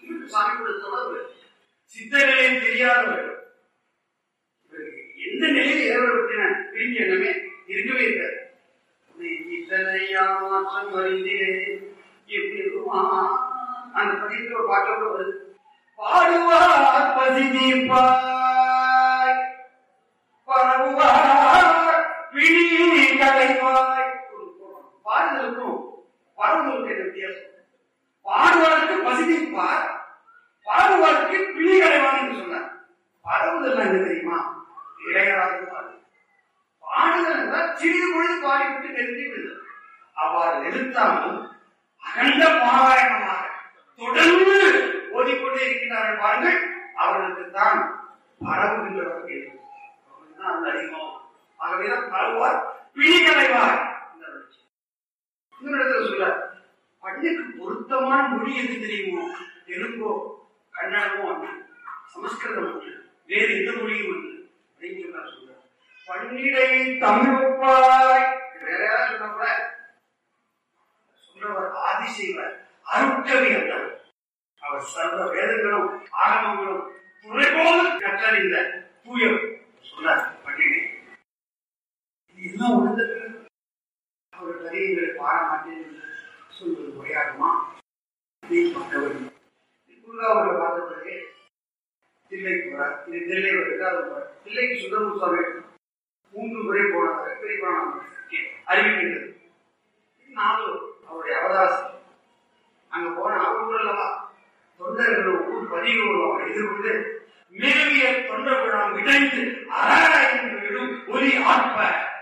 இவருக்கு சாமி கூட தொடர்பு சித்த நிலையை தெரியாதவர் இவருக்கு எந்த நிலையில இறைவனை பற்றின பிரிஞ்ச எண்ணமே இருக்கவே இருக்காது இத்தனையா மாற்றம் அறிந்தேன் எப்படி இருக்குமா அந்த பதியத்தில் ஒரு பாட்டு கூட வருது பாடுவார் பசி தீர்ப்பாய் பரவுவார் பிடி கலைவாய் பாடுதலுக்கும் பரவுதலுக்கும் என்ன வித்தியாசம் பாடுவதற்கு பசி தீர்ப்பார் பரவுவதற்கு பிடி கலைவான் என்று சொன்னார் பரவுதல் என்ன தெரியுமா இளையராக பாடு பாடுதல் என்றால் சிறிது பொழுது பாடிவிட்டு நிறுத்தி விடுதல் அவ்வாறு நிறுத்தாமல் அகண்ட பாராயணமாக தொடர்ந்து ஓதிக்கொண்டே இருக்கின்றார்கள் பாருங்கள் அவர்களுக்கு தான் பரவுகின்றவர்கள் அவர்களுக்கு தான் அந்த அதிகம் ஆகவேதான் பரவுவார் பிடிகளைவார் இன்னொரு இடத்துல சொல்ல பண்ணுக்கு பொருத்தமான மொழி எது தெரியுமோ தெலுங்கோ கன்னடமோ ஒன்று சமஸ்கிருதம் ஒன்று வேறு எந்த மொழியும் ஒன்று அப்படின்னு சொன்னார் சொல்றார் பன்னிடை தமிழ் ஒப்பாய் வேற யாராவது சொன்னா கூட சொல்றவர் ஆதிசைவர் அருட்கவி என்றார் அவர் சர்வ வேதங்களும் ஆகமங்களும் துறைபோல் கற்றறிந்த தூயவர் சொன்னார் பண்டிகை இது எல்லாம் உணர்ந்த பிறகு அவர் கதைகளை பாட மாட்டேன் என்று சொல்வது முறையாகுமா நீ மற்றவர் குருகாவில் பார்த்த பிறகு தில்லைக்கு போறார் இது தில்லை வருது அது போறார் தில்லைக்கு சுந்தரமு சுவாமி மூன்று முறை போனதாக பெரிய புராணம் அறிவிக்கின்றது நாலு அவருடைய அவகாசம் அங்க போன அவர் ஊர் அல்லவா தொண்டர்களும் ஊர் பதிவுகளும் அவரை எதிர்கொண்டு மேவிய தொண்டர் விழாம் இணைந்து அராயிரம் ஒலி ஆட்ப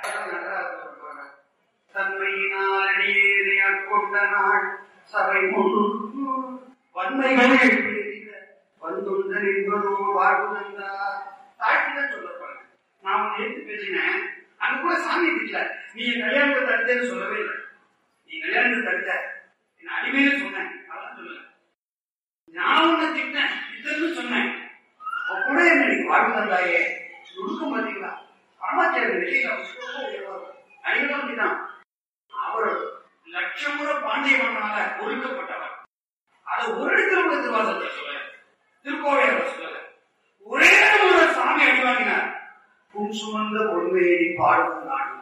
தன்மையினால் அடியேறி ஆட்கொண்ட நாள் சபை முன் வன்மைகள் வந்துள்ளர் என்பதோ வாழ்வு தந்தார் தாழ்த்திதான் சொல்லப்படுறேன் நான் உன்னை எடுத்து பேசினேன் அங்க கூட சாமி திட்டல நீ என் கல்யாணத்தை தடுத்தேன்னு சொல்லவே இல்லை நீ கல்யாணத்தை தடுத்த என்ன அடிமையில சொன்னேன் அதெல்லாம் சொல்லல நான் உன்னை திட்டேன் திட்டன்னு சொன்னேன் அப்ப கூட என்ன நீ வாழ்வு தந்தாயே நுணுக்கம் பாத்தீங்களா பரமாச்சாரிய நிலையில அடிமைதான் அப்படிதான் அவர் லட்சம் முறை பாண்டிய மன்னனால ஒடுக்கப்பட்டவர் அதை ஒரு இடத்துல கூட திருவாசகத்தை சொல்லல திருக்கோவையார் சொல்லல ஒரே ஒரு சாமி அடி வாங்கினார் புன் சுமந்த பொன்மையடி பாடுவது நாடு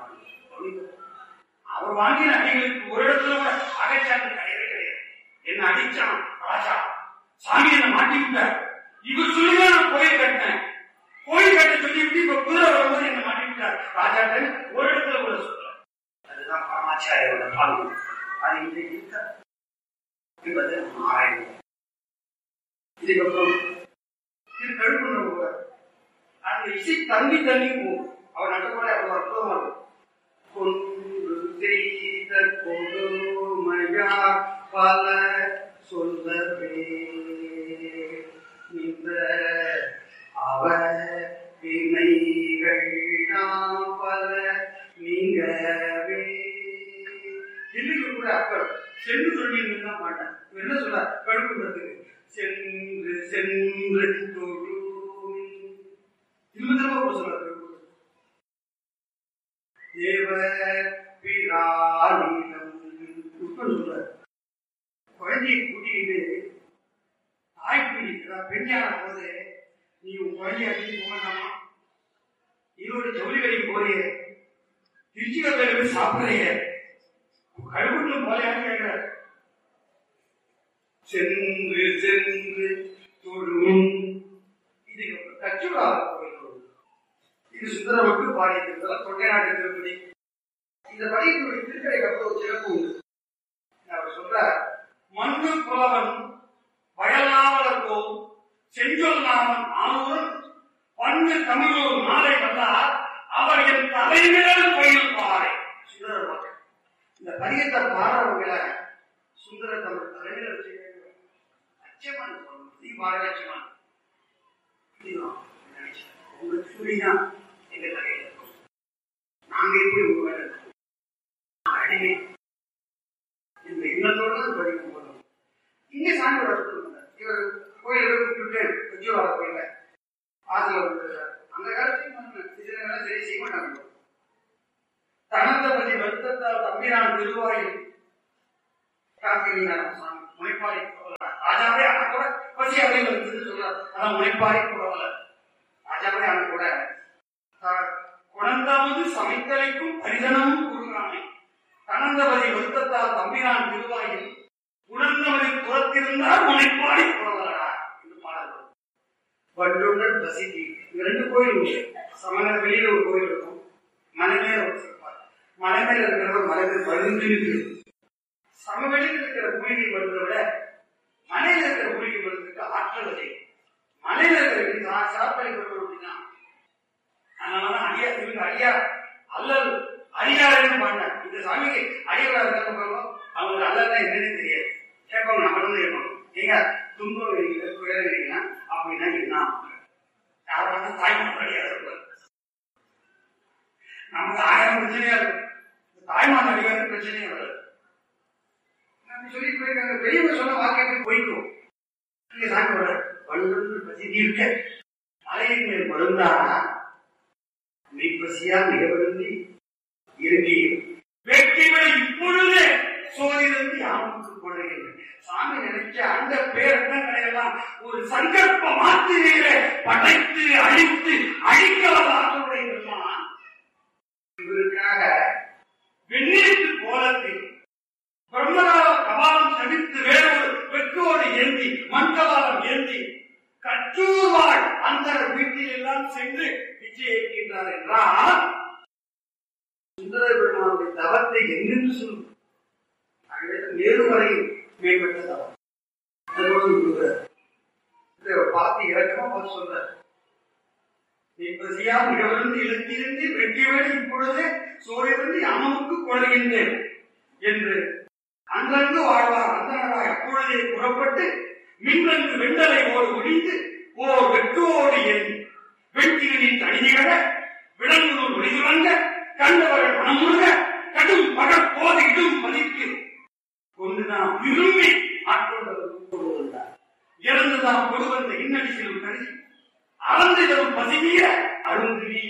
அவர் வாங்கின அடிகளுக்கு ஒரு இடத்துல கூட அகச்சாட்டு கிடையவே கிடையாது என்ன அடிச்சான் ராஜா சாமி என்ன மாட்டி விட்டார் இவர் சொல்லிதான் நான் கோயில் கட்டினேன் கோயில் கட்ட சொல்லி விட்டு இப்ப குதிரை வரும்போது என்ன மாட்டி விட்டார் ராஜா ஒரு இடத்துல கூட சொல்ல அதுதான் பரமாச்சாரியோட பங்கு அது இன்றைக்கு இருக்க என்பது ஆராய்வு இதுக்கப்புறம் இது கழுப்புன கூட அந்த இசை தங்கி தங்கி போகும் அவர் நடக்கூட அவ்வளவு அற்புதமா இருக்கும் கொன்று செய்த கொடுமையா பல சொல்லவே இந்த அவ வினைகள் நாம் பல நீங்கவே இன்னைக்கு கூட அப்ப சென்று சொல்லி நின்னா மாட்டேன் இவர் என்ன சொல்ல கழுப்புன்றதுக்கு சென்று சென்று தொழு திரும்ப திரும்ப கூட சொல்றாரு தேவ பிராணிடம் உட்பட சொல்றாரு குழந்தையை கூட்டிக்கிட்டு தாய்ப்பிடி அதாவது பெண்ணான போது நீ உன் குழந்தைய அடிச்சு போகலாமா ஈரோடு ஜவுளி கடைக்கு போறிய திருச்சி கடையில போய் சாப்பிடுறீங்க கழுவுட்டு போலையான்னு கேட்கிறார் சென்று சென்று தொழும் இது கச்சுடா கோயில் இது சுந்தரமுக்கு பாடியிருக்கிறது தொண்டை நாட்டு திருப்பதி இந்த படியினுடைய திருக்கடை கப்பல் ஒரு சிறப்பு உண்டு அவர் சொல்றார் மண்ணு புலவன் வயலாவலர் போல் செஞ்சொல் நாமன் ஆனூரும் பண்டு தமிழூர் நாளை வந்தார் அவர் என் தலைமையில் கோயில் பாறை சுந்தரர் மக்கள் இந்த பதியத்தை பாடுறவங்களை சுந்தர தமிழ் தலைமையில் வச்சு அச்சமான நீ பாட அச்சமான உங்களுக்கு சொல்லிதான் எங்க தலையில இருக்கும் நாங்க எப்படி உங்க மேல இருக்கோம் நாங்க அடிமை இந்த எண்ணத்தோட தான் படிக்கும் போதும் இங்கே சாமி வளர்த்து இவர் கோயில கூப்பிட்டு உஜ்ஜவாத கோயில ஆத்துல விட்டுறாரு அந்த காலத்தையும் இதெல்லாம் சரி செய்ய மாட்டாங்க தனத்தபதி வருத்தத்தால் தம்பிரான் திருவாயில் காத்திருந்தார் சாமி முனைப்பாளி ராஜாவே அதை கூட பசி அப்படின்னு வந்து சொல்றாரு அதான் முனைப்பாரி புறவல ராஜாவே அவன் கூட த- குணந்தாவது சமைத்தலைக்கும் பரிதனமும் கூறுகிறானே தனந்தவதி வருத்தத்தால் தம்பிரான் திருவாயில் உணர்ந்தவனை புறத்திருந்தால் முனைப்பாடி புறவலடா என்று பாடல் வரும். வண்டுடன் பசித்தி இங்க ரெண்டு கோயில் உண்டு சமணர் வெளியில ஒரு கோயில் இருக்கும் மலை மேல ஒரு சிற்பார் மலை மேல இருக்கிறவங்க மலை மேல வழுந்து நிற்கிறது சமவெளியில் இருக்கிற மூலிகை மருந்தை விட மலையில இருக்கிற மூலிகை மருந்துக்கு ஆற்றல் அதிகம் மலையில இருக்கிற சா- சாப்பிடை கொண்டு அப்படின்னா அதனாலதான் அடியா இவங்க அடியா அல்லல் அடியாருன்னு பண்ண இந்த சாமிக்கு அடியாரா இருக்காங்க அவங்க அல்லதான் என்னன்னு தெரியாது கேட்பாங்க நம்ம இருந்து கேட்பாங்க ஏங்க துன்பம் வரீங்க துயரீங்கன்னா அப்படின்னா என்ன யாராவது தாய்மார் அடியாரா இருப்பார் நமக்கு ஆயிரம் பிரச்சனையா இருக்கும் இந்த தாய்மார் அடியாருக்கு பிரச்சனையே வராது நம்ம சொல்லிட்டு போயிருக்காங்க பெரியவங்க சொன்ன வாக்கியத்தை போய்க்கும் இங்க சாமி வர வலுந்து பசி தீர்க்க மலையின் மேல் மருந்தானா மெய்ப்பசியா மிகவிருந்தி இருக்கி வெற்றிகளை இப்பொழுதே சோதிலிருந்து யாருக்கு கொள்கிறேன் சாமி நினைச்ச அந்த பேரங்களை எல்லாம் ஒரு சங்கல்ப மாத்திரையில படைத்து அழித்து அழிக்க ஆற்றலுடையவெல்லாம் இவருக்காக வெந்நீருக்கு கோலத்தில் பிரம்மகால கபாலம் சடித்து வேறொரு வெற்றோடு ஏந்தி மண்கபாலம் ஏந்தி கற்றூர் வாழ் அந்த வீட்டில் எல்லாம் சென்று நிச்சயிக்கின்றார் என்றால் சுந்தர பெருமானுடைய தவத்தை எங்கென்று சொல்லும் ஆகவே நேருவரை மேம்பட்ட தவம் அதோடு விடுகிறார் இதை பார்த்து இறக்கமா பார்த்து சொல்றார் இப்பசியா மிகவிருந்து இழந்திருந்து வெற்றி வேலை இப்பொழுது சூரியனிருந்து அமமுக்கு கொள்கின்றேன் என்று அங்கிருந்து வாழ்வார் அந்தனரா எப்பொழுதே புறப்பட்டு மின்னங்கு வெண்டலை ஓர் ஒழிந்து ஓர் வெற்றோடு எண்ணி வெற்றிகளின் தனிதிகழ விலங்குகள் ஒளிதுறங்க கண்டவர்கள் மனமுருக கடும் பகல் போது இடும் மதிக்கு கொண்டு நாம் விரும்பி ஆட்கொண்டவர் கொண்டு வந்தார் இறந்துதான் கொண்டு வந்த இன்னடிசிலும் கருதி அளந்து தரும் பசிமீர அருந்திரி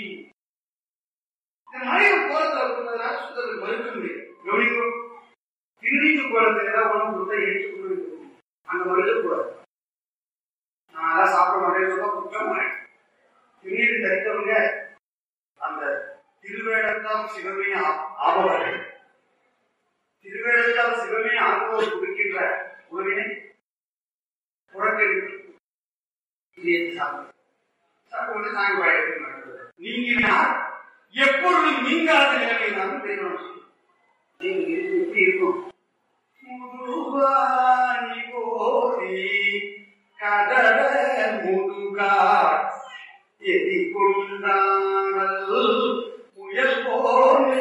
இந்த மறைவு கோலத்தை கொடுத்ததுனால சுத்தத்தை மறுக்க முடியும் கவனிக்கும் திருநீட்டு கோலத்தை ஏதாவது உணவு கொடுத்தா ஏற்றுக்கொண்டு அங்க மறுக்கக்கூடாது நான் அதெல்லாம் சாப்பிட மாட்டேன்னு சொன்னா குற்றம் ஆயிடும் திருநீர் தரித்தவங்க அந்த திருவேடத்தாம் சிவமே ஆ- ஆபவர்கள் திருவேடத்தாம் சிவமே ஆபவர் கொடுக்கின்ற உணவினை புறக்கணித்து இதை சாப்பிடும் சாப்பிட்டு சாமி பழகத்தை நடந்தது நீங்கினார் எப்பொழுதும் நீங்காத நிலைமையினாலும் தெய்வம் நீங்க இருக்கு எப்படி இருக்கும் முதுவாணி போதி கதற முதுகா எதி கொண்டாடல் முயல் போலே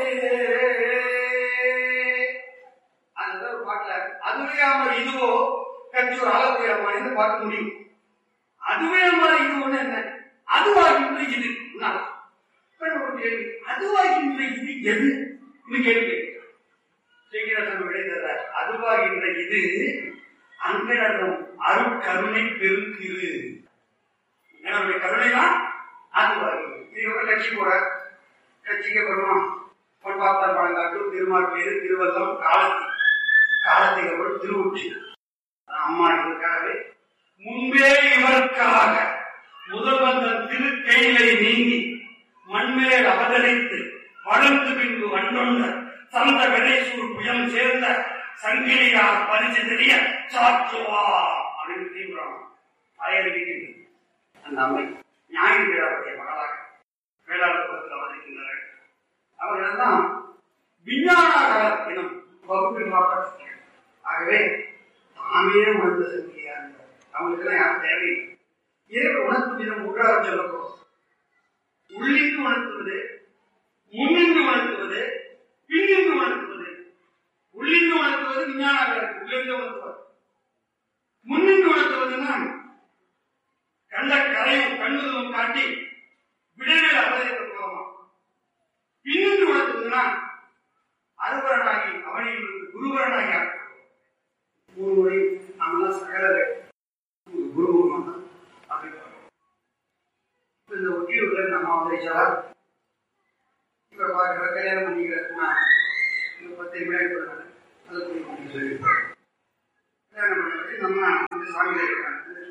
அந்த ஒரு பாட்டுல அதுவே அவர் இதுவோ கட்சி ஒரு ஆலோசனை அம்மான்னு பார்க்க முடியும் அதுவே மாதிரி இது ஒண்ணு என்ன அதுவாகின்ற இது நான் இப்ப ஒரு கேள்வி அதுவாகின்ற இது எது இது கேள்வி செய்கிறார் விடைதர் அதுவாகின்ற இது அங்கடம் அருட்கருணை பெருக்கிரு என்னுடைய கருணை தான் அதுவாகின்றது இதுக்கப்புறம் கட்சி போற கட்சிக்கு அப்புறமா பொன்பாப்பார் பழங்காட்டு திருமால் பேரு திருவல்லம் காலத்தி காலத்துக்கு அப்புறம் திருவுச்சி அம்மா இதற்காகவே முன்பே இவருக்காக முதல்வந்தன் திருக்கையிலை நீங்கி மண்மேல் அவதரித்து வளர்ந்து பின்பு வண்டொண்ட சந்த கணேசூர் புயம் சேர்ந்த சங்கிலியார் பரிசு தெரிய சாற்றுவா அப்படின்னு தீவிரம் அயறிவிக்கின்றது அந்த அம்மை ஞாயிறு வேளாவுடைய மகளாக வேளாளத்தில் அவதரிக்கின்றார்கள் அவர்களெல்லாம் விஞ்ஞானாகார் எனும் வகுப்பில் மாற்றப்பட்டார்கள் ஆகவே தாமே உணர்ந்த சக்தியா இருந்தார் அவங்களுக்கெல்லாம் யாரும் தேவையில்லை இறைவன் உணர்த்து விதம் மூன்றாவது சொல்லப்போம் உள்ளிருந்து உணர்த்துவது முன்னின்று உணர்த்துவது பின்னின்று உணர்த்துவது உள்ளிருந்து உணர்த்துவது விஞ்ஞானாகார் உள்ளிருந்து உணர்த்துவது முன்னின்று உணர்த்துவதுன்னா கண்ட கரையும் கண்ணுதலும் காட்டி விடைவில் அவதரிக்க போகலாம் பின்னின்று உணர்த்துவதுன்னா அருவரனாகி அவனில் இருந்து குருவரனாகி ஆக்குவோம் மூணு முறை நாமெல்லாம் சகலர்கள் குரு குருமான் தான் அப்படி பார்க்கிறோம். இப்ப இந்த ஒட்டியூர்ல நம்ம அவதரிச்சாரா இப்ப பார்க்கிற கல்யாணம் பண்ணிக்கிறதுனா இந்த பத்து நிமிடம் இருக்கிறாங்க அதை போய் சொல்லி சொல்லியிருப்பாங்க கல்யாணம் பண்ணிட்டு நம்ம வந்து சாமியில் இருக்காங்க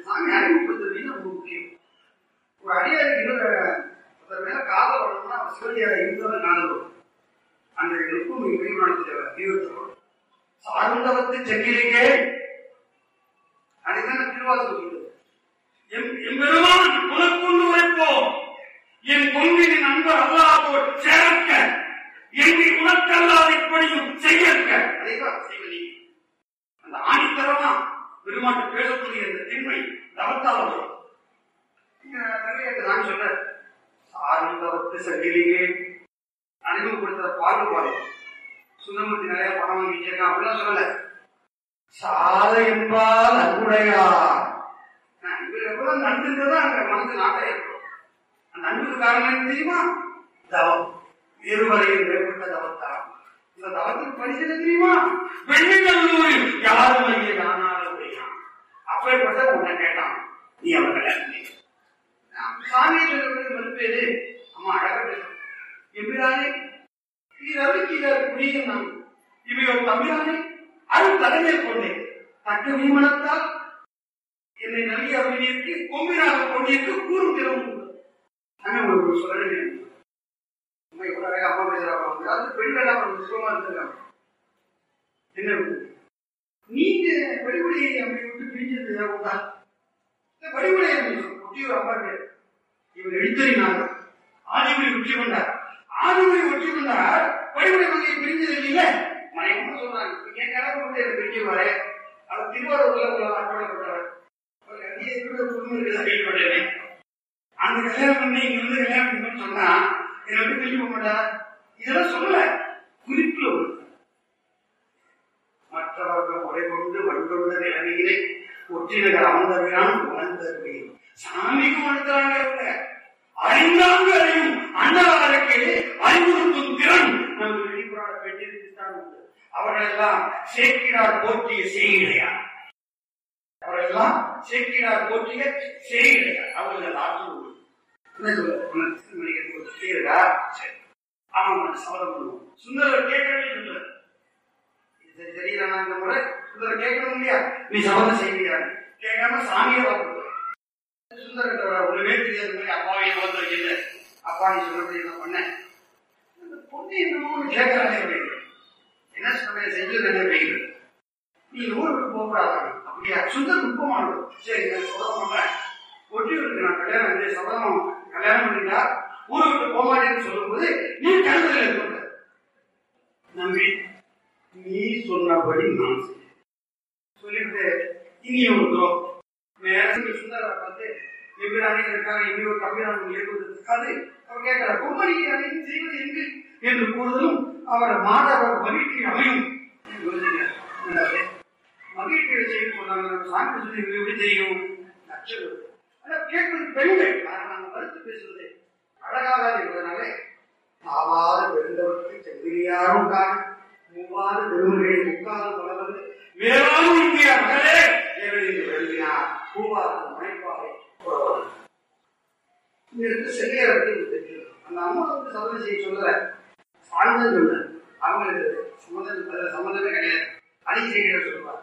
சாமி அறிமுகப்படுத்துறது ரொம்ப முக்கியம் ஒரு அடியாருக்கு இன்னொரு ஒருத்தர் மேல காதல் வரணும்னா அவர் சிவதியாரை இருந்தாலும் காதல் வரும் அந்த நுட்பம் மிக பெரியவனத்தில் தீவிரத்தோடு சார்ந்தவத்து செங்கிலிக்கே அதுதான் திருவாசகம் சொல்லுது எம் எம்பெருமான் உனக்கொண்டு உரைப்போம் என் பொங்கின் நண்பர் அல்லாதோர் சேர்க்க எண்ணி உனக்கல்லாத இப்படியும் செய்யற்க அதைதான் செய்வதி அந்த ஆணித்தரமா பெருமாட்டு பேசக்கூடிய அந்த திண்மை தவத்தால் வரும் இங்க நிறைய நான் சொல்றேன் சார்ந்தவத்து செங்கிலியே அறிமுகப்படுத்துற பாடல் பாடல் சுந்தரமூர்த்தி நிறைய பணம் வாங்கி வச்சிருக்கான் அப்படிலாம் சொல்லல சாத என்பால் அன்புடையார் நான் இவர் எவ்வளவு நன்றுன்றதா அங்க மனசு நாட்டே இருக்கும் அந்த அன்புக்கு காரணம் என்ன தெரியுமா தவம் இருவரையும் மேற்பட்ட தவத்தான் இந்த தவத்துக்கு பரிசு தெரியுமா வெள்ளிநல்லூரில் யாரும் ஐய யானாலும் உடையான் அப்பேற்பட்ட உன்னை கேட்டான் நீ அவன் கல்யாணம் பண்ணி. நான் சாமியை சொல்லக்கூடிய மறுப்பேது அம்மா அழகா பேசும் எம்பிரானே நீ ரவிக்கிறார் புரியும் நான் இவையோர் தம்பிரானே அருள் தலைமையில் கொண்டேன் தக்க மீமனத்தால் என்னை நல்ல அபிநயிற்கு கொம்பினாக கொண்டிருக்கு கூறும் திறமும் உண்டு. ஆனா உங்களுக்கு சொல்றேன் அம்மா இவ்வளவு அழகா அம்மா பேசுறாங்க வந்து அது பெண்கள் அவங்க சுகமா இருந்திருக்காங்க என்ன இருக்கு? நீங்க வடிவுடையை அம்மை விட்டு பிரிஞ்சது உண்டா இந்த வடிவுடைய ஒட்டியூர் அம்மா பேர் இவர் எழுத்தறினார் ஆதிமொழி ஒற்றி கொண்டார் ஆதிமொழி ஒற்றி கொண்டார் வடிவுடை வகையை பிரிஞ்சது இல்லைங்க மனைவமா சொல்றாங்க இப்ப என் கணக்கு வந்து எனக்கு பிரிஞ்சுவாரு அவர் திருவாரூர்ல உள்ள ஆட்படப்பட்டவர் அவர் கண்டிய கூட குடும்பம் இருக்குதா கேள்விப்பட்டேன் அந்த கல்யாணம் பண்ணி இங்க வந்து கல்யாணம் பண்ணி சொன்னா என்னை விட்டு பிரிஞ்சு போக மாட்டார் இதெல்லாம் சொல்லல குறிப்புல ஒண்ணு மற்றவர்கள் முறை கொண்டு வன்கொண்ட நிலைமையிலே ஒற்றினகர் அமர்ந்தவியான் உணர்ந்தருவேன் சாமிக்கு உணர்த்துறாங்க அவங்க அறிந்தாங்க அறியும் அண்ணாவதற்கு அறிவுறுத்தும் திறன் நம்ம வெளிப்புறாட பெற்றிருந்துதான் உண்டு அவர்களெல்லாம் சேக்கிடார் போற்றிய செய்கிறையா அவர்களெல்லாம் சேக்கிடார் போற்றிய செய்கிறையா அவர்கள் ஆற்றல் உண்டு என்ன சொல்ல உனக்கு திருமணிக்கு ஒரு செய்யறா சரி ஆமா உனக்கு சபதம் பண்ணுவோம் சுந்தரர் கேட்கவே சொல்லுவார் இது தெரியல நான் இந்த முறை சுந்தரர் கேட்கணும் இல்லையா நீ சபதம் செய்வியா கேட்காம சாமியை பார்த்து சுந்தரத்தோட ஒண்ணுமே தெரியாத மாதிரி அப்பாவை வந்து வைக்கல அப்பா நீ சொல்றது என்ன பண்ண அந்த பொண்ணு என்னமோ ஒண்ணு கேட்கறாங்க அப்படின்னு என்ன சமயம் செஞ்சு என்ன பெய்யுது நீ ஊருக்கு போகக்கூடாது அப்படியா சுந்தர் நுட்பமானது சரி நான் சொல்ல மாட்டேன் ஒட்டியூருக்கு நான் கல்யாணம் வந்து சபதம் கல்யாணம் பண்ணிட்டா ஊரை விட்டு போக மாட்டேன்னு சொல்லும்போது நீ கழுத்துல இருக்க நம்பி நீ சொன்னபடி நான் செய்வேன். சொல்லிட்டு இனி ஒரு துரோகம் மேலே சுந்தர பார்த்து எம்பிரானே இருக்காங்க எங்கேயோ கம்பிரான ஏற்படுவதற்காது அவர் கேட்கிறார் பொம்மணிக்கு அனைத்து செய்வது எங்கு என்று கூறுதலும் அவர் மாதவர் மகிழ்ச்சி அமையும் என்று யோசிக்கிறார். என்னது? மகிழ்ச்சியை செய்ய சொன்னாங்க நம்ம சாமி சொல்லி இவங்க எப்படி தெரியும் நச்சது ஆனா கேட்பது பெண்கள் ஆனா நாங்க மறுத்து பேசுவது அழகாக இருப்பதனாலே ஆவாத பெருந்தவருக்கு செந்திரியாரும் காண மூவாத திருமுறையை முக்காத பலவது வேளாண் இந்திய மகளே என்று எழுதினார் பூவாத மனைப்பாவை புறவர் இங்க இருந்து செல்லியார் அப்படின்னு தெரியும் அந்த அம்மா வந்து சபதம் செய்ய சொல்லல ஆழ்ந்த சொல்ல அவங்களுக்கு சம்மதம் அதுல சம்மதமே கிடையாது அதிசயிக்கிற சொல்லுவார்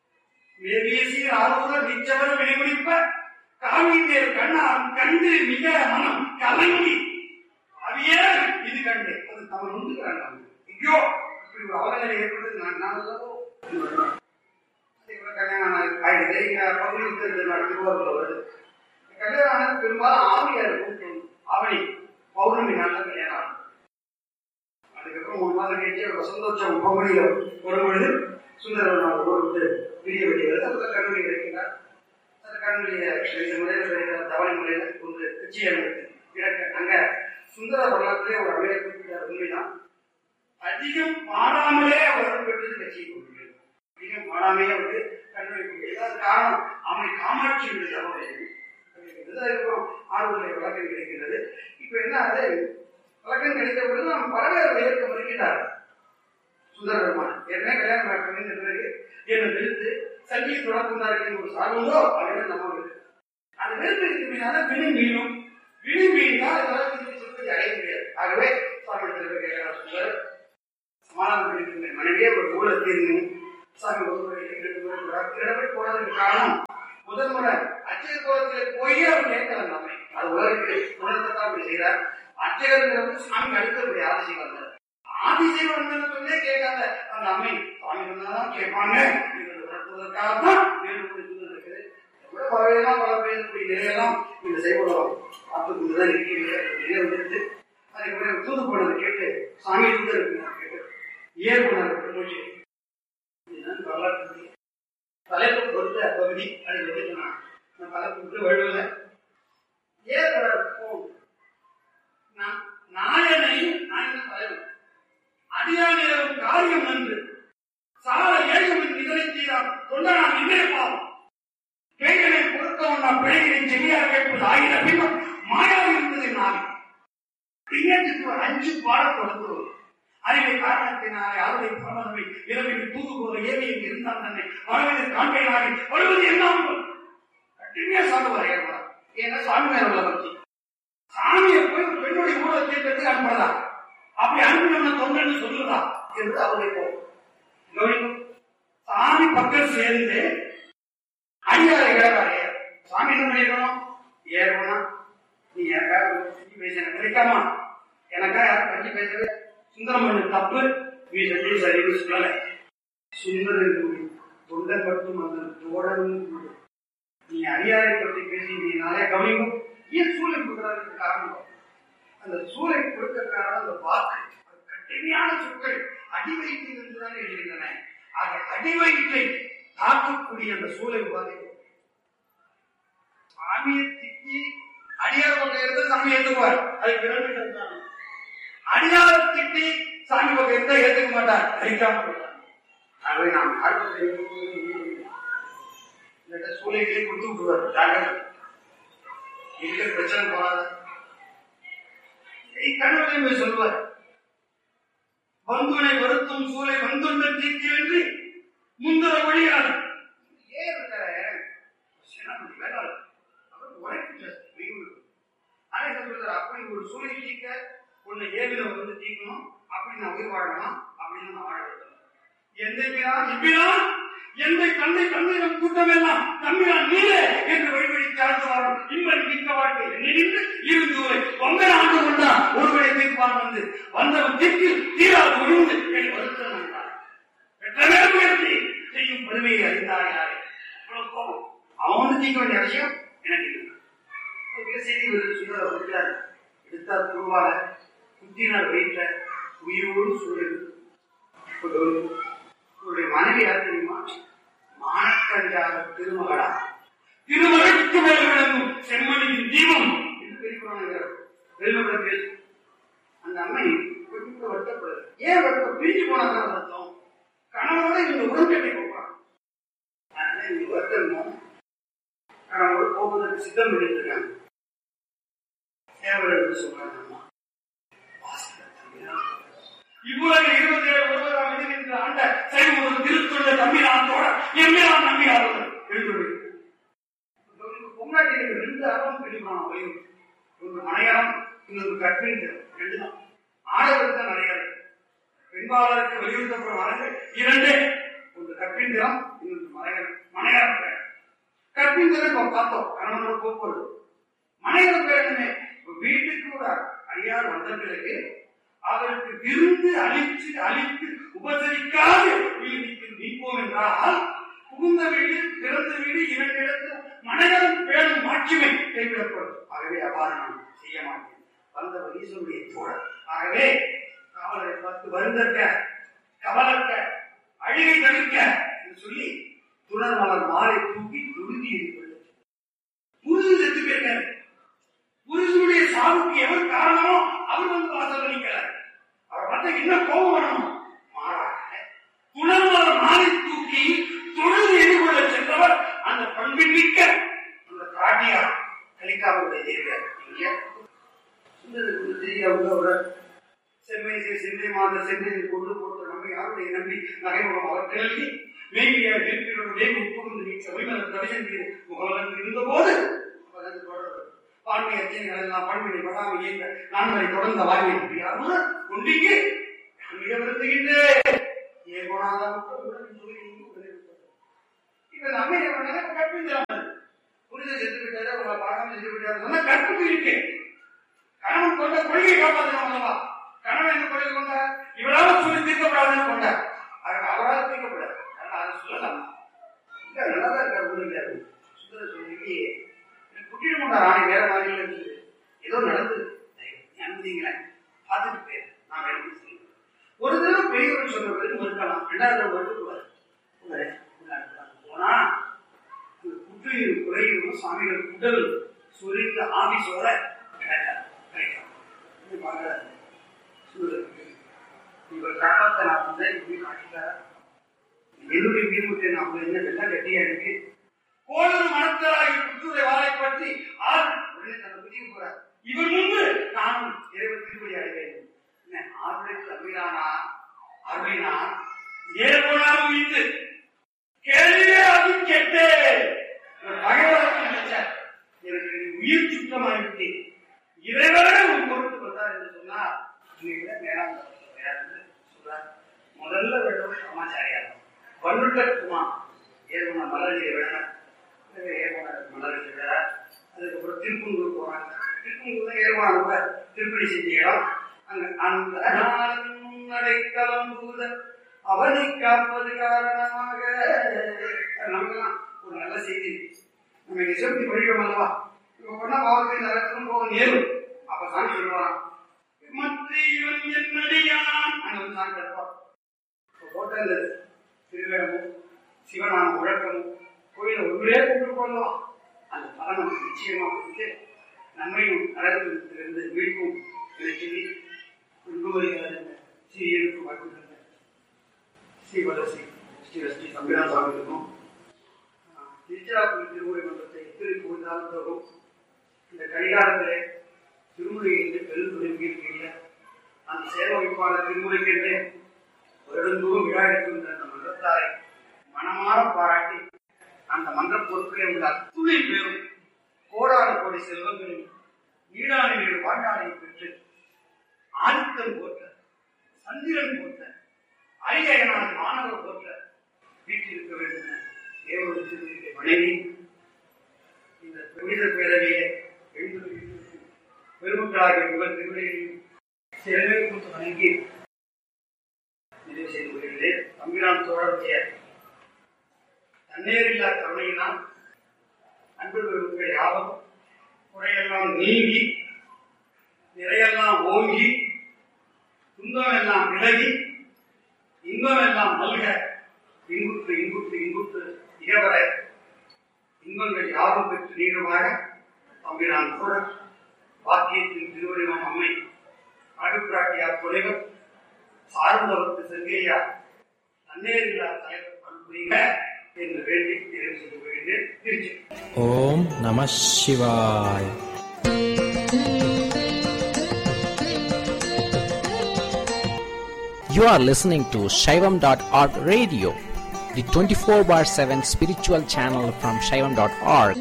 மேபேசி ஆர்வலர் நிச்சவர் வெளிமுடிப்ப காவியர் கண்ணார் கண்டு மிக மனம் கலங்கி அவியே இது கண்டு அது அவன் உண்டுகிறான் ஐயோ இப்படி ஒரு அவலநிலை ஏற்பட்டது நான் நான் அல்லவோ என்று வருவான். அதே போல கல்யாணம் ஆனது ஆயிடுது இங்க பகுதியில் தெரிஞ்சது திருவாரூர்ல வருது கல்யாணம் ஆனது பெரும்பாலும் ஆவியார் கூட்டம் ஆவணி பௌர்ணமி நாள்ல கல்யாணம் ஆகும் அதுக்கப்புறம் மூணு மாதம் கழிச்சு வசந்தோற்சவம் பங்குனியில ஒரு பொழுது சுந்தரவன் அவர் ஊர் விட்டு பிரிய வேண்டியது அதில் கல்லூரி கிடைக்கிறார் அந்த கல்லூரியை இந்த முறையில் கிடைக்கிற தவணை முறையில ஒரு கட்சியை கிடக்க அங்க சுந்தர வரலாற்றிலே ஒரு அமையை குறிப்பிட்ட உண்மைதான் அதிகம் மாறாமலே அவர் பெற்றது கட்சியை கொண்டிருக்கிறது அதிகம் மாறாமே அவருக்கு கல்லூரி கொண்டிருக்கிறது அது காரணம் அவனை காமாட்சியுடைய தவறை இருக்கும் ஆர்வலை விளக்கம் கிடைக்கிறது இப்ப என்ன அது விளக்கம் கிடைத்த பொழுது நாம் பரவேறு ஏற்க மறுக்கிறார் சுந்தர பெருமான் ஏற்கனவே கல்யாணம் பண்ணி பிறகு என்னை நிறுத்து சங்கி தொடர்ந்தார்கள் ஒரு சார்போ அப்படின்னு நம்ம இருக்கு. அந்த நெருக்கத்துக்கு மீதான வினி மீனும் வினி மீனால் இதெல்லாம் சொல்வதை அடைய முடியாது ஆகவே சுவாமி திரும்ப கேட்கிறார் சுந்தர் சமாதானம் பண்ணிட்டு மனைவியே ஒரு ஊழல் தீர்ந்து சாமி ஒரு இடமே போனதுக்கு காரணம் முதல் முறை அச்சய கோலத்தில் போய் அவர் கேட்கல நம்மை அது உலகத்துக்கு உணர்த்தத்தான் அப்படி செய்யறார் அர்ச்சகருங்கிறது சாமி அடுத்தபடி ஆதிசைவம் வந்தார் ஆதிசைவம் வந்தது சொன்னே கேட்காத அந்த அம்மை சுவாமி சொன்னாதான் கேட்பாங்க இது உணர்த்துவதற்காகத்தான் வேண்டுகோள் இருக்குது எவ்வளவு பறவையெல்லாம் பல பேருக்குரிய நிலையெல்லாம் இந்த செய்வடம் பார்த்துக்கு தான் இருக்கிறீங்க நிலை வந்துட்டு அதுக்கப்புறம் தூது போனதை கேட்டு சாமி தூது இருக்குங்க கேட்டு ஏன் போனார் மூச்சு இதுதான் வரலாற்று தலைப்பு பொறுத்த பகுதி அது வந்து நான் நான் தலைப்பு விட்டு வழுவல ஏன் போகும் நான் நாயனை நாயன தலைவர் அடியானிடம் காரியம் நன்று சால ஏழுமன் இதனை செய்தார் கொண்ட நான் இன்னே பாவம் பேய்களை பொறுத்தவன் நான் பிழைகளை செவியாக கேட்பது ஆயிரம் பின்னும் மாயாவி இருந்தது நாளை பின்னத்துக்கு ஒரு அஞ்சு பாடம் தொடங்குவது அறிவை காரணத்தினாலே அருளை பரவதை இரவில் தூது போல ஏவியில் இருந்தால் தன்னை வரவில்லை காண்கையினாலே வருவது எல்லாம் கட்டுமையா சாப்பிடுவார் ஏற்படா ஏன்னா சாமி மேல உள்ள பக்தி சாமியை போய் ஒரு பெண்ணுடைய ஊழலை தீர்க்கறதுக்கு அனுப்புறதா அப்படி அனுப்பின தொண்டன்னு சொல்லுதா என்று அவருடைய கோபம் கவனிக்கும் சாமி பக்கம் சேர்ந்து அடியாரை கிடக்காரு சாமி என்ன பண்ணிருக்கணும் ஏறணும் நீ எனக்காக பேச கிடைக்காமா எனக்கா யாரும் பற்றி பேசுறது சுந்தரம் பண்ண தப்பு நீ செஞ்சு சரின்னு சொல்லல சுந்தரம் தொண்டை மட்டும் அந்த தோழன் நீ அடியாரை பற்றி பேசினீங்கனாலே கவனிக்கும் ஏன் சூளை கொடுக்கறதுக்கு காரணம் அந்த சூளை கொடுக்க காரணம் அந்த வாக்கு அது கடுமையான சொற்கள் அடி வயிற்று என்றுதான் எழுதுகின்றன ஆக அடி வயிற்றை தாக்கக்கூடிய அந்த சூளை உபாதை சாமியை திட்டி அடியார் பக்கம் இருந்து சாமி ஏற்றுக்குவார் அது பிறகு அடியார திட்டி சாமி பக்கம் இருந்தா ஏற்றுக்க மாட்டார் அடிக்காம போயிட்டார் ஆகவே நாம் ஆர்வத்தை இந்த சூளைகளே கொடுத்து விட்டுருவார் ஜாகிரதை இருக்கிற பிரச்சனை போகாத கடவுளை போய் சொல்லுவார் பந்துனை வருத்தும் சூளை வந்துள்ள தீர்க்கின்றி முந்தர ஒழியாது ஏன் இருக்கிற சேனாபதி வேளாளர் அவர் உழைப்பு ஆனா என்ன சொல்றாரு அப்படி ஒரு சூழலை தீர்க்க உன்னை ஏவில வந்து தீர்க்கணும் அப்படி நான் உயிர் வாழணும் அப்படின்னு நான் வாழ வேண்டும் எந்த பிறான் இப்பினான் எந்த தந்தை தந்தையிடம் கூட்டம் எல்லாம் தம்பிரான் நீரே என்று வழிவழி தாழ்ந்து வாழும் இன்பன் மிக்க வாழ்க்கை நின்று இருந்து ஒரு ஒன்பது ஆண்டு கொண்டா ஒருவரை தீர்ப்பான் வந்து வந்தவன் தீர்க்கு தீராது ஒழுங்கு என் வருத்தம் வந்தார் பெற்றமே முயற்சி செய்யும் பெருமையை அறிந்தார் யாரே அவ்வளவு கோபம் அவன் வந்து தீர்க்க வேண்டிய அவசியம் எனக்கு இல்லை ஒரு செய்தி வருது சுந்தர வருகிறார் எடுத்தார் துருவால குத்தினார் வைத்த உயிரோடு சூழல் உங்களுடைய மனைவி யார் தெரியுமா மானக்கஞ்சாத திருமகளா திருமகளுக்கு மேல் விளங்கும் செம்மணியின் தீபம் என்று பெரியவரான வெள்ளப்பட பேசும் அந்த அம்மை கொஞ்சம் வருத்தப்படுது ஏன் வருத்த பிரிஞ்சு போனதான் வருத்தம் கணவனோட இந்த உடன்கட்டை போவான் அதனால இந்த வருத்தம் கணவனோட போவதற்கு சித்தம் பண்ணிட்டு தேவர்கள் சொல்றாங்க அம்மா இவ்வுலக இருபத்தி ஏழு ஒருவராம் எதிர்க்கின்ற ஆண்ட செய்வது திருத்தொண்ட தம்பிரானோட எம்மிரான் நம்பியார்கள் எழுதுவது பொங்காட்டி ரெண்டு அறம் பிடிப்பான் வயிறு ஒரு மனையறம் இன்னொரு கற்பின் ரெண்டு தான் ஆடவருக்கு தான் நிறைய இருக்கு பெண்பாளருக்கு வலியுறுத்தப்படும் அறங்கள் இரண்டு ஒன்று கற்பின் திறம் இன்னொன்று மனையரம் மனையரம் பேர் கற்பின் திறம் இப்ப பார்த்தோம் கணவனோட போக்குவரத்து மனையரம் பேர் என்ன வீட்டுக்கு ஒரு அடியார் வந்த பிறகு அவருக்கு விருந்து அழித்து அழித்து உபசரிக்காது வீதிக்கு நீப்போம் என்றால் புகுந்த வீடு பிறந்த வீடு இரண்டு இடத்தில் மனைவரும் பேரும் மாட்சிமை கைவிடப்படும் ஆகவே அவ்வாறு நான் செய்ய மாட்டேன் வந்தவர் ஈஸ்வருடைய தோழர் ஆகவே காவலரை பார்த்து வருந்தற்க கவலற்க அழுகை தவிர்க்க என்று சொல்லி துணர் மலர் மாலை தூக்கி துருதி எதிர்கொள்ள புரிது செத்து போயிருக்காரு புருஷனுடைய சாவுக்கு எவர் காரணமோ அவர் வந்து வாசல் நிற்கிறார் அவர் பார்த்தா என்ன கோபம் வரணும் மாறாக துணர்வாத மாறி தூக்கி தொழுது எதிர்கொள்ள சென்றவர் அந்த பண்பின் மிக்க அந்த காட்டியா கலிக்காவுடைய தேவியார் தெரியாத செம்மை செந்தை மாத செந்தை கொண்டு போட்ட நம்மை யாருடைய நம்பி நகைமுகம் அவர் கிளம்பி மேம்பிய வேப்பியோட வேகு உட்புகுந்து வீச்ச ஒளிமலர் தரிசன் முகவலன் இருந்த போது பான்மை அச்சனைகள் எல்லாம் பண்பினை படாமல் இயங்க நான்களை தொடர்ந்த வாழ்வை முடியாமல் கொண்டிக்கு மிக வருத்துகின்றேன் ஏன் போனாதான் இப்ப நம்ம என்ன பண்ணாங்க கற்பிந்தாமல் பார்க்காம செஞ்சு விட்டாரு சொன்னா கற்புக்கு இருக்கு கணவன் கொண்ட கொள்கையை காப்பாற்றணும் அல்லவா கணவன் என்ன கொள்கை கொண்டார் இவரால் சொல்லி தீர்க்கப்படாதுன்னு கொண்டார் ஆக அவரால் தீர்க்கப்படாது அதனால அதை சொல்லலாம் இல்ல நல்லா தான் இருக்காரு ஒன்றும் இல்லையா சுந்தர சொல்லி குட்டிட்டு கொண்டார் ராணி வேற மாதிரி இருந்துச்சு ஏதோ நடந்தது அனுமதிங்களேன் பார்த்துட்டு போயிரு நான் எடுத்து செய்யணும் ஒரு தடவை பெரியவர் சொன்ன பிறகு மறுக்கலாம் ரெண்டாவது தடவை மறுக்கக்கூடாது உங்களை போனா அந்த குற்றையும் குறையும் சாமிகள் உடல் சுரிந்த ஆபீஸோட கிடைக்காது கிடைக்கும் இது பார்க்கறாரு. சூழலுக்கு. இவர் காப்பாத்த நான் வந்தேன் இப்படி காட்டிட்டார் என்னுடைய வீடு நான் வந்து என்ன வெள்ளம் கட்டியா இருக்கு கோளறு மனத்தராகி புத்துரை வாழை பற்றி ஆறு உடனே தன்னை புதிய போறார் இவர் முன்பு நானும் இறைவன் திருப்பதி அடைவேன் என்ன ஆறுடைக்கு அருளானா அருளினா ஏற்போனாலும் இந்து கேள்வியே அதுவும் கெட்டே பகைவரத்து நினைச்சார் எனக்கு நீ உயிர் சுத்தமாயிட்டு இறைவரே உன் பொறுத்து வந்தார் என்று சொன்னார் நீங்க மேலாம் சொல்றார் முதல்ல வேணும் சமாச்சாரியார் பன்னுட்ட குமா ஏர்வன மலர்ஜி விடனர் ஏர்வன மலர்ஜி விடனர் அதுக்கப்புறம் திருப்பூர் போறாங்க திருப்பூர் ஏர்வன ரொம்ப திருப்பதி செஞ்ச இடம் அங்க அந்த அடைக்கலம் பூத அவனை காப்பது காரணமாக நமக்கெல்லாம் ஒரு நல்ல செய்தி நம்ம இங்க சொல்லி படிக்கிறோம் அல்லவா இப்ப பண்ணா பாவத்தை நரக்கம் போக நேரும் அப்ப சாமி சொல்லுவாராம் மற்ற இவன் என்னடியான் அங்க வந்து சாமி கிடப்பார் போட்ட இந்த திருவேடமும் சிவனான முழக்கமும் கோயில ஒருவரே கூப்பிட்டு போடலாம் அந்த பலன் நமக்கு நிச்சயமா கொடுத்து நம்மையும் நரகத்திலிருந்து மீட்கும் இதை சொல்லி குருவரிகார ஸ்ரீருக்கு வாழ்த்துக்கள் ஸ்ரீ வளர்ச்சி ஸ்ரீ ஸ்ரீ சம்பிரான் சுவாமிகளுக்கும் திருச்சிராப்பள்ளி திருமுறை மன்றத்தை எத்திரி புகழ்ந்தாலும் தரும் இந்த கடிகாரத்திலே திருமுறை என்று பெருந்துறைக்கு இருக்கின்ற அந்த சேவை வைப்பாளர் திருமுறைக்கென்றே வருடந்தோறும் விழா எடுக்கின்ற அந்த மன்றத்தாரை மனமாற பாராட்டி அந்த மன்ற பொருட்களை உள்ள அத்துணை பேரும் கோடான கோடி செல்வங்களில் ஈடான வீடு வாழ்நாளை பெற்று ஆதித்தன் போற்ற சந்திரன் போற்ற அரிகையனான மாணவர் போற்ற வீட்டில் இருக்க வேண்டும் என தேவனுடைய திருவிழை வணங்கி இந்த புனித பேரவையை எழுந்து பெருமக்களாகிய உங்கள் திருவிழையில் சிறவே கொடுத்து வணங்கி நிறைவு செய்து கொள்கிறேன் தம்பிரான் தோழருடைய தண்ணீரில்லா கருணையினால் அன்பு பெருமக்கள் யாவும் குறையெல்லாம் நீங்கி நிறையெல்லாம் ஓங்கி துன்பம் எல்லாம் விலகி இன்பம் எல்லாம் மல்க இன்புற்று இன்புற்று இன்புற்று இகவர இன்பங்கள் யாவும் பெற்று நீடுமாக தம்பிரான் கூட வாக்கியத்தின் திருவடிவம் அம்மை அழுப்பிராட்டியார் துணைவர் சார்ந்தவருக்கு செங்கையா தன்னேரில்லா தலைவர் அனுப்புறீங்க என்று வேண்டி நிறைவு செய்து வருகின்றேன் திருச்சி ஓம் நம சிவாய் You are listening to Shaivam.org radio, the 24 bar 7 spiritual channel from Shaivam.org.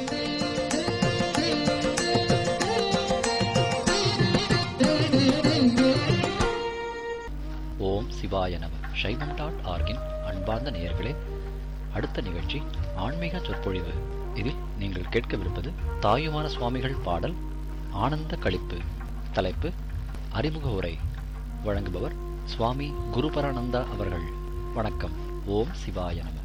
ஓம் சிவாய நம சைவம் டாட் ஆர்கின் அன்பார்ந்த நேயர்களே அடுத்த நிகழ்ச்சி ஆன்மீக சொற்பொழிவு இதில் நீங்கள் கேட்கவிருப்பது தாயுமான சுவாமிகள் பாடல் ஆனந்த களிப்பு தலைப்பு அறிமுக உரை வழங்குபவர் சுவாமி குருபரானந்தா அவர்கள் வணக்கம் ஓம் சிவாய நம